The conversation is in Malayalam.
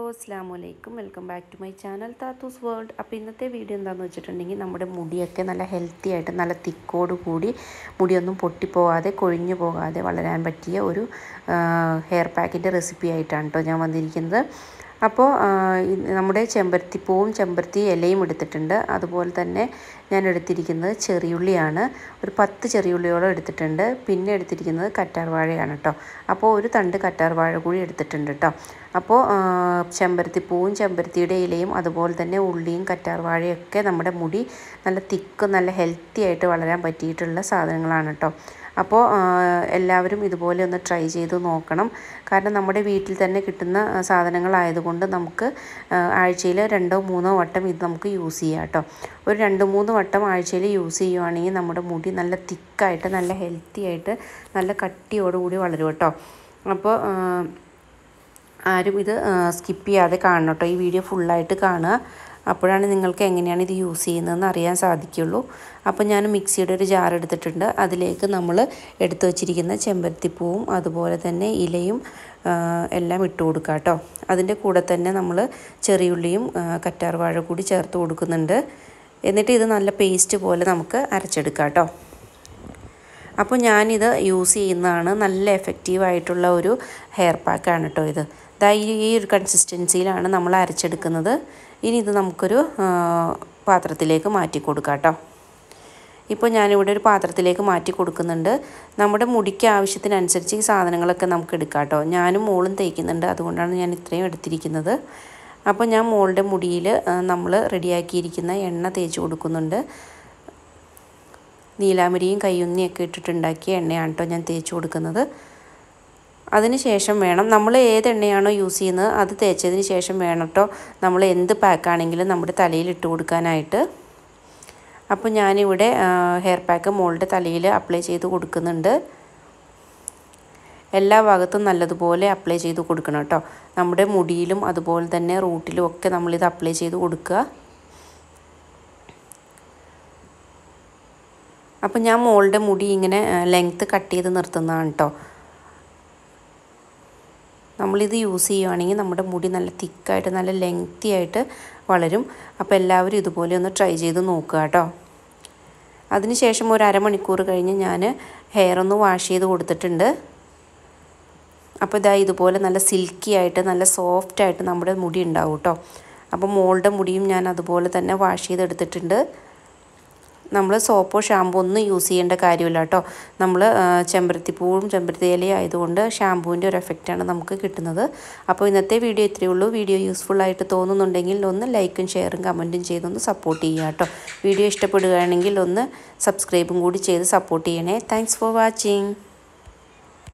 അസ്സാം വലൈക്കും welcome back to my channel താത്തൂസ് വേൾഡ് അപ്പോൾ ഇന്നത്തെ വീഡിയോ എന്താണെന്ന് വെച്ചിട്ടുണ്ടെങ്കിൽ നമ്മുടെ മുടിയൊക്കെ നല്ല ഹെൽത്തി ആയിട്ട് നല്ല തിക്കോട് കൂടി മുടിയൊന്നും പൊട്ടിപ്പോകാതെ കൊഴിഞ്ഞു പോകാതെ വളരാൻ പറ്റിയ ഒരു ഹെയർ പാക്കിൻ്റെ റെസിപ്പി ആയിട്ടാണ് കേട്ടോ ഞാൻ വന്നിരിക്കുന്നത് അപ്പോൾ നമ്മുടെ ചെമ്പരത്തിപ്പൂവും ചെമ്പരത്തി ഇലയും എടുത്തിട്ടുണ്ട് അതുപോലെ തന്നെ ഞാൻ എടുത്തിരിക്കുന്നത് ചെറിയുള്ളിയാണ് ഒരു പത്ത് ചെറിയുള്ളിയോളം എടുത്തിട്ടുണ്ട് പിന്നെ എടുത്തിരിക്കുന്നത് കറ്റാർവാഴയാണ് കേട്ടോ അപ്പോൾ ഒരു തണ്ട് കറ്റാർവാഴ കൂടി എടുത്തിട്ടുണ്ട് കേട്ടോ അപ്പോൾ ചെമ്പരത്തിപ്പൂവും ചെമ്പരത്തിയുടെ ഇലയും അതുപോലെ തന്നെ ഉള്ളിയും കറ്റാർവാഴയൊക്കെ നമ്മുടെ മുടി നല്ല തിക്ക് നല്ല ഹെൽത്തി ആയിട്ട് വളരാൻ പറ്റിയിട്ടുള്ള സാധനങ്ങളാണ് കേട്ടോ അപ്പോൾ എല്ലാവരും ഇതുപോലെ ഒന്ന് ട്രൈ ചെയ്ത് നോക്കണം കാരണം നമ്മുടെ വീട്ടിൽ തന്നെ കിട്ടുന്ന സാധനങ്ങളായതുകൊണ്ട് നമുക്ക് ആഴ്ചയിൽ രണ്ടോ മൂന്നോ വട്ടം ഇത് നമുക്ക് യൂസ് ചെയ്യാം കേട്ടോ ഒരു രണ്ട് മൂന്ന് വട്ടം ആഴ്ചയിൽ യൂസ് ചെയ്യുവാണെങ്കിൽ നമ്മുടെ മുടി നല്ല തിക്കായിട്ട് നല്ല ഹെൽത്തി ആയിട്ട് നല്ല കട്ടിയോടുകൂടി വളരും കേട്ടോ അപ്പോൾ ആരും ഇത് സ്കിപ്പ് ചെയ്യാതെ കാണണം കേട്ടോ ഈ വീഡിയോ ഫുള്ളായിട്ട് കാണുക അപ്പോഴാണ് നിങ്ങൾക്ക് എങ്ങനെയാണ് ഇത് യൂസ് ചെയ്യുന്നതെന്ന് അറിയാൻ സാധിക്കുള്ളൂ അപ്പോൾ ഞാൻ മിക്സിയുടെ ഒരു ജാർ എടുത്തിട്ടുണ്ട് അതിലേക്ക് നമ്മൾ എടുത്തു വച്ചിരിക്കുന്ന ചെമ്പരത്തിപ്പൂവും അതുപോലെ തന്നെ ഇലയും എല്ലാം ഇട്ട് കൊടുക്കുക കേട്ടോ അതിൻ്റെ കൂടെ തന്നെ നമ്മൾ ചെറിയുള്ളിയും കറ്റാർവാഴ കൂടി ചേർത്ത് കൊടുക്കുന്നുണ്ട് എന്നിട്ട് ഇത് നല്ല പേസ്റ്റ് പോലെ നമുക്ക് അരച്ചെടുക്കാം കേട്ടോ അപ്പോൾ ഞാനിത് യൂസ് ചെയ്യുന്നതാണ് നല്ല എഫക്റ്റീവായിട്ടുള്ള ഒരു ഹെയർ പാക്കാണ് കേട്ടോ ഇത് ദാ ഈ ഒരു കൺസിസ്റ്റൻസിയിലാണ് നമ്മൾ അരച്ചെടുക്കുന്നത് ഇനി ഇത് നമുക്കൊരു പാത്രത്തിലേക്ക് മാറ്റി കൊടുക്കാം കേട്ടോ ഇപ്പോൾ ഞാനിവിടെ ഒരു പാത്രത്തിലേക്ക് മാറ്റി കൊടുക്കുന്നുണ്ട് നമ്മുടെ മുടിക്ക് ആവശ്യത്തിനനുസരിച്ച് ഈ സാധനങ്ങളൊക്കെ നമുക്ക് എടുക്കാം കേട്ടോ ഞാനും മോളും തേക്കുന്നുണ്ട് അതുകൊണ്ടാണ് ഞാൻ ഇത്രയും എടുത്തിരിക്കുന്നത് അപ്പോൾ ഞാൻ മോളുടെ മുടിയിൽ നമ്മൾ റെഡിയാക്കിയിരിക്കുന്ന എണ്ണ തേച്ച് കൊടുക്കുന്നുണ്ട് നീലാമരിയും കയ്യുന്നിയൊക്കെ ഇട്ടിട്ടുണ്ടാക്കിയ എണ്ണയാണ് കേട്ടോ ഞാൻ തേച്ച് കൊടുക്കുന്നത് അതിന് ശേഷം വേണം നമ്മൾ ഏത് എണ്ണയാണോ യൂസ് ചെയ്യുന്നത് അത് തേച്ചതിന് ശേഷം വേണം കേട്ടോ നമ്മൾ എന്ത് പാക്കാണെങ്കിലും നമ്മുടെ തലയിൽ ഇട്ട് കൊടുക്കാനായിട്ട് അപ്പോൾ ഞാനിവിടെ ഹെയർ പാക്ക് മോളുടെ തലയിൽ അപ്ലൈ ചെയ്ത് കൊടുക്കുന്നുണ്ട് എല്ലാ ഭാഗത്തും നല്ലതുപോലെ അപ്ലൈ ചെയ്ത് കൊടുക്കണം കേട്ടോ നമ്മുടെ മുടിയിലും അതുപോലെ തന്നെ റൂട്ടിലും ഒക്കെ നമ്മളിത് അപ്ലൈ ചെയ്ത് കൊടുക്കുക അപ്പോൾ ഞാൻ മോളുടെ മുടി ഇങ്ങനെ ലെങ്ത്ത് കട്ട് ചെയ്ത് നിർത്തുന്നതാണ് കേട്ടോ നമ്മളിത് യൂസ് ചെയ്യുവാണെങ്കിൽ നമ്മുടെ മുടി നല്ല തിക്കായിട്ട് നല്ല ലെങ്തി ആയിട്ട് വളരും അപ്പോൾ എല്ലാവരും ഇതുപോലെ ഒന്ന് ട്രൈ ചെയ്ത് നോക്കുക കേട്ടോ അതിനുശേഷം ഒരു അരമണിക്കൂർ കഴിഞ്ഞ് ഞാൻ ഹെയർ ഒന്ന് വാഷ് ചെയ്ത് കൊടുത്തിട്ടുണ്ട് അപ്പോൾ ഇതാ ഇതുപോലെ നല്ല സിൽക്കി ആയിട്ട് നല്ല സോഫ്റ്റ് ആയിട്ട് നമ്മുടെ മുടി ഉണ്ടാവും കേട്ടോ അപ്പോൾ മോളുടെ മുടിയും ഞാൻ അതുപോലെ തന്നെ വാഷ് ചെയ്തെടുത്തിട്ടുണ്ട് നമ്മൾ സോപ്പോ ഷാമ്പൂ ഒന്നും യൂസ് ചെയ്യേണ്ട കാര്യമില്ല കേട്ടോ നമ്മൾ ചെമ്പരത്തിപ്പൂവും ചെമ്പരത്തി ഇലയും ആയതുകൊണ്ട് ഷാമ്പൂവിൻ്റെ ഒരു എഫക്റ്റാണ് നമുക്ക് കിട്ടുന്നത് അപ്പോൾ ഇന്നത്തെ വീഡിയോ ഇത്രയേ ഉള്ളൂ വീഡിയോ യൂസ്ഫുൾ ആയിട്ട് തോന്നുന്നുണ്ടെങ്കിൽ ഒന്ന് ലൈക്കും ഷെയറും കമൻറ്റും ചെയ്തൊന്ന് സപ്പോർട്ട് ചെയ്യുക കേട്ടോ വീഡിയോ ഇഷ്ടപ്പെടുകയാണെങ്കിൽ ഒന്ന് സബ്സ്ക്രൈബും കൂടി ചെയ്ത് സപ്പോർട്ട് ചെയ്യണേ താങ്ക്സ് ഫോർ വാച്ചിങ്